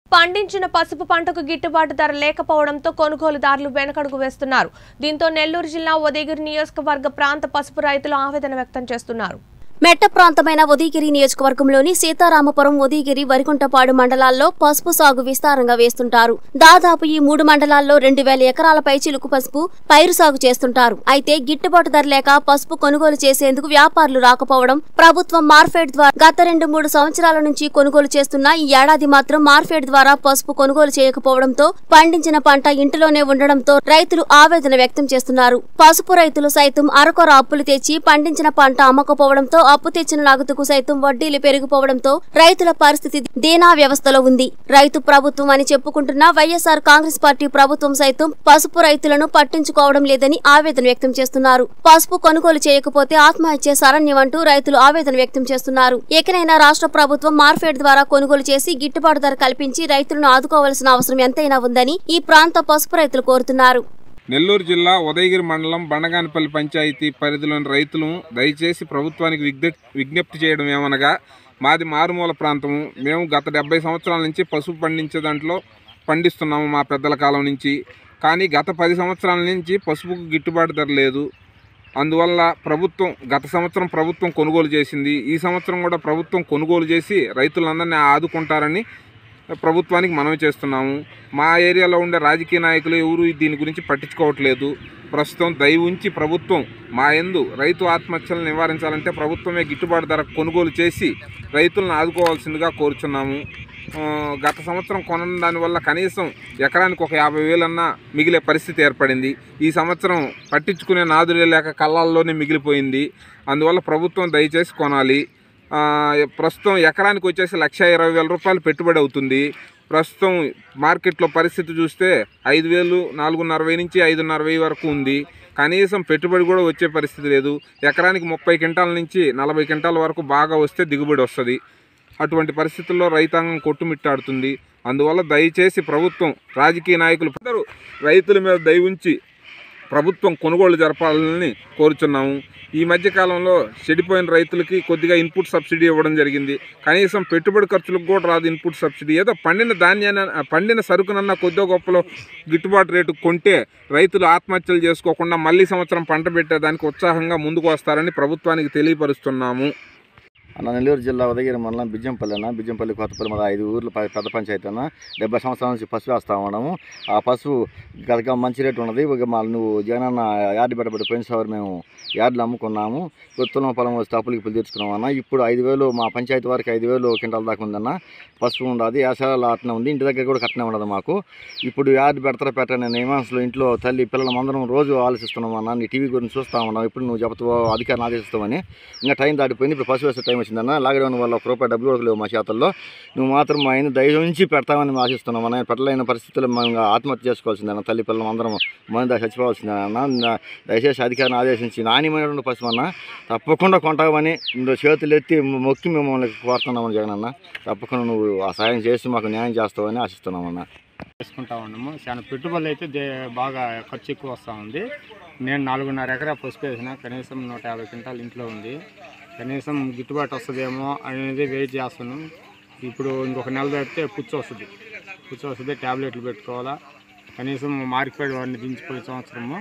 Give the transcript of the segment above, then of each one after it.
పండించిన పసుపు పంటకు గిట్టుబాటు ధర లేకపోవడంతో కొనుగోలుదారులు వెనకడుగు వేస్తున్నారు దీంతో నెల్లూరు జిల్లా ఉదయగిరి నియోజకవర్గ ప్రాంత పసుపు రైతులు ఆవేదన వ్యక్తం చేస్తున్నారు మెట్ట ప్రాంతమైన ఉదయగిరి నియోజకవర్గంలోని సీతారామపురం ఉదయగిరి వరికుంటపాడు మండలాల్లో పసుపు సాగు విస్తారంగా వేస్తుంటారు దాదాపు ఈ మూడు మండలాల్లో రెండు వేల ఎకరాలపై చిలుకు పసుపు పైరు సాగు చేస్తుంటారు అయితే గిట్టుబాటు ధర లేక పసుపు కొనుగోలు చేసేందుకు వ్యాపారులు రాకపోవడం ప్రభుత్వం మార్ఫెడ్ ద్వారా గత రెండు మూడు సంవత్సరాల నుంచి కొనుగోలు చేస్తున్న ఈ ఏడాది మాత్రం మార్ఫెడ్ ద్వారా పసుపు కొనుగోలు చేయకపోవడంతో పండించిన పంట ఇంటిలోనే ఉండడంతో రైతులు ఆవేదన వ్యక్తం చేస్తున్నారు పసుపు రైతులు సైతం అరకొర అప్పులు తెచ్చి పండించిన పంట అమ్మకపోవడంతో అప్పు తెచ్చిన నగదుకు సైతం వడ్డీలు పెరిగిపోవడంతో రైతుల పరిస్థితి దీనా వ్యవస్థలో ఉంది రైతు ప్రభుత్వం అని చెప్పుకుంటున్న వైఎస్ఆర్ కాంగ్రెస్ పార్టీ ప్రభుత్వం సైతం పసుపు రైతులను పట్టించుకోవడం లేదని ఆవేదన వ్యక్తం చేస్తున్నారు పసుపు కొనుగోలు చేయకపోతే ఆత్మహత్య శరణ్యమంటూ రైతులు ఆవేదన వ్యక్తం చేస్తున్నారు ఎకనైనా రాష్ట్ర ప్రభుత్వం మార్ఫెడ్ ద్వారా కొనుగోలు చేసి గిట్టుబాటు ధర కల్పించి రైతులను ఆదుకోవాల్సిన అవసరం ఎంతైనా ఉందని ఈ ప్రాంత పసుపు రైతులు కోరుతున్నారు నెల్లూరు జిల్లా ఉదయగిరి మండలం బండగానిపల్లి పంచాయతీ పరిధిలోని రైతులు దయచేసి ప్రభుత్వానికి విజ్ఞ విజ్ఞప్తి చేయడం ఏమనగా మాది మారుమూల ప్రాంతము మేము గత డెబ్బై సంవత్సరాల నుంచి పసుపు పండించే దాంట్లో పండిస్తున్నాము మా పెద్దల కాలం నుంచి కానీ గత పది సంవత్సరాల నుంచి పసుపుకు గిట్టుబాటు ధర లేదు అందువల్ల ప్రభుత్వం గత సంవత్సరం ప్రభుత్వం కొనుగోలు చేసింది ఈ సంవత్సరం కూడా ప్రభుత్వం కొనుగోలు చేసి రైతులందరినీ ఆదుకుంటారని ప్రభుత్వానికి మనవి చేస్తున్నాము మా ఏరియాలో ఉండే రాజకీయ నాయకులు ఎవరు దీని గురించి పట్టించుకోవట్లేదు ప్రస్తుతం దయ ఉంచి ప్రభుత్వం మా ఎందు రైతు ఆత్మహత్యలను నివారించాలంటే ప్రభుత్వమే గిట్టుబాటు ధర కొనుగోలు చేసి రైతులను ఆదుకోవాల్సిందిగా కోరుచున్నాము ఆ, గత సంవత్సరం కొనడం దానివల్ల కనీసం ఎకరానికి ఒక యాభై వేలన్నా మిగిలే పరిస్థితి ఏర్పడింది ఈ సంవత్సరం పట్టించుకునే నాదులే లేక కళ్ళల్లోనే మిగిలిపోయింది అందువల్ల ప్రభుత్వం దయచేసి కొనాలి ఆ, ప్రస్తుతం ఎకరానికి వచ్చేసి లక్ష ఇరవై వేల రూపాయలు పెట్టుబడి అవుతుంది ప్రస్తుతం మార్కెట్లో పరిస్థితి చూస్తే ఐదు వేలు నాలుగున్నర వెయ్యి నుంచి ఐదున్నర వెయ్యి వరకు ఉంది కనీసం పెట్టుబడి కూడా వచ్చే పరిస్థితి లేదు ఎకరానికి ముప్పై క్వింటాల నుంచి నలభై క్వింటాల వరకు బాగా వస్తే దిగుబడి వస్తుంది అటువంటి పరిస్థితుల్లో రైతాంగం కొట్టుమిట్టాడుతుంది అందువల్ల దయచేసి ప్రభుత్వం రాజకీయ నాయకులు అందరూ రైతుల మీద దయ ఉంచి ప్రభుత్వం కొనుగోలు జరపాలని కోరుచున్నాము ఈ మధ్య కాలంలో చెడిపోయిన రైతులకి కొద్దిగా ఇన్పుట్ సబ్సిడీ ఇవ్వడం జరిగింది కనీసం పెట్టుబడి ఖర్చులకు కూడా రాదు ఇన్పుట్ సబ్సిడీ ఏదో పండిన ధాన్యాన్ని పండిన సరుకునన్నా కొద్దిగా గొప్పలో గిట్టుబాటు రేటు కొంటే రైతులు ఆత్మహత్యలు చేసుకోకుండా మళ్ళీ సంవత్సరం పంట పెట్టేదానికి ఉత్సాహంగా ముందుకు వస్తారని ప్రభుత్వానికి తెలియపరుస్తున్నాము అన్న నెల్లూరు జిల్లా ఉదయగిరి మండలం బిజ్జంపల్లి అన్న బిజ్జంపల్లి కొత్తపల్లి మన ఐదు ఊర్లు ప- పెద్ద పంచాయతీ అన్న డెబ్బై సంవత్సరాల నుంచి పసుపు వేస్తా ఉన్నాము ఆ పసుపు గతగా మంచి రేటు ఉన్నది ఇక మా నువ్వు జగనన్న యార్డు పెట్టబడి పోయిన సార్ మేము యార్డులు అమ్ముకున్నాము కొత్తలో పొలం వస్తే అప్పులకి ఇప్పుడు తీర్చుకున్నాం అన్న ఇప్పుడు ఐదు వేలు మా పంచాయతీ వారికి ఐదు వేలు క్వింటాల దాకా ఉందన్న పసుపు ఉండదు యాసాల అట్నే ఉంది ఇంటి దగ్గర కూడా కట్నే ఉండదు మాకు ఇప్పుడు యార్డు పెడతారా పెట్టని నియమాంశంలో ఇంట్లో తల్లి పిల్లల అందరం రోజు ఆలోచిస్తున్నాం అన్న నీ టీవీ గురించి చూస్తా ఉన్నాం ఇప్పుడు నువ్వు చెప్తావు అధికారం ఆదేశిస్తామని ఇంకా టైం దాటిపోయింది ఇప్పుడు పశువు వేసే టైం వచ్చిందన్న లాక్డౌన్ వల్ల ఒక రూపాయి డబ్బులు కూడా లేవు మా చేతల్లో నువ్వు మాత్రం మా ఆయన దయ ఉంచి పెడతామని మేము ఆశిస్తున్నాం అన్న పెట్టలేని పరిస్థితుల్లో మనం ఆత్మహత్య చేసుకోవాల్సిందన్న తల్లి పిల్లలు అందరం మంది చచ్చిపోవాల్సిందన్న దయచేసి అధికారిని ఆదేశించి నాణ్యమైనటువంటి పశువు అన్న తప్పకుండా కొంటామని నువ్వు చేతులు ఎత్తి మొక్కి మిమ్మల్ని కోరుతున్నామని జగన్ అన్న తప్పకుండా నువ్వు ఆ సాయం చేసి మాకు న్యాయం చేస్తావని ఆశిస్తున్నామన్నా చేసుకుంటా ఉన్నాము చాలా పెట్టుబడులు అయితే దే- బాగా ఖర్చు ఎక్కువ వస్తూ ఉంది నేను నాలుగున్నర ఎకరా పసుపు వేసిన కనీసం నూట యాభై క్వింటాలు ఇంట్లో ఉంది కనీసం గిట్టుబాటు వస్తుందేమో అనేది వెయిట్ చేస్తున్నాం ఇప్పుడు ఇంకొక నెల దాటితే పుచ్చు వస్తుంది పుచ్చు వస్తుంది ట్యాబ్లెట్లు పెట్టుకోవాలా కనీసం మార్కెట్ వాడిని దించిపోయే సంవత్సరము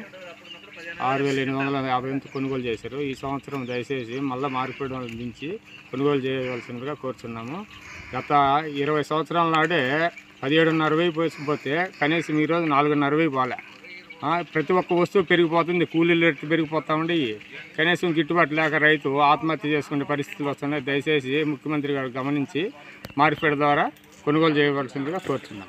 ఆరు వేల ఎనిమిది వందల యాభై ఎంత కొనుగోలు చేశారు ఈ సంవత్సరం దయచేసి మళ్ళీ మార్కెట్ వాళ్ళని దించి కొనుగోలు చేయవలసిందిగా కోరుచున్నాము గత ఇరవై సంవత్సరాల నాడే పదిహేడున్నర వెయ్యి పోసిపోతే కనీసం ఈరోజు నాలుగున్నర వెయ్యి పోలే ఆ, ప్రతి ఒక్క వస్తువు పెరిగిపోతుంది కూలీలు రేట్లు పెరిగిపోతూ ఉండి కనీసం గిట్టుబాటు లేక రైతు ఆత్మహత్య చేసుకునే పరిస్థితులు వస్తున్నాయి దయచేసి ముఖ్యమంత్రి గారు గమనించి మార్కెట్ ద్వారా కొనుగోలు చేయవలసిందిగా కోరుతున్నాం